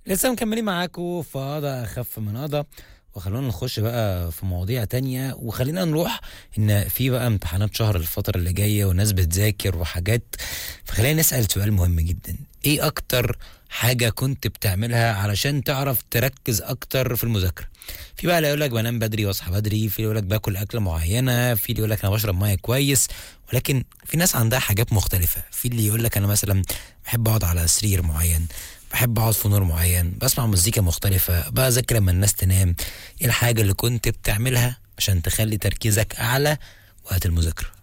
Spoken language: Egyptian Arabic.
لسه مكملين معاكم في قضى اخف من قضى وخلونا نخش بقى في مواضيع تانية وخلينا نروح ان في بقى امتحانات شهر الفترة اللي جاية وناس بتذاكر وحاجات فخلينا نسأل سؤال مهم جدا ايه اكتر حاجة كنت بتعملها علشان تعرف تركز اكتر في المذاكرة في بقى اللي يقول لك بنام بدري واصحى بدري في اللي يقول لك باكل اكلة معينة في اللي يقول لك انا بشرب ميه كويس ولكن في ناس عندها حاجات مختلفة في اللي يقول لك انا مثلا بحب اقعد على سرير معين بحب اقعد في نور معين بسمع مزيكا مختلفة بذاكر لما الناس تنام ايه الحاجة اللي كنت بتعملها عشان تخلي تركيزك اعلى وقت المذاكرة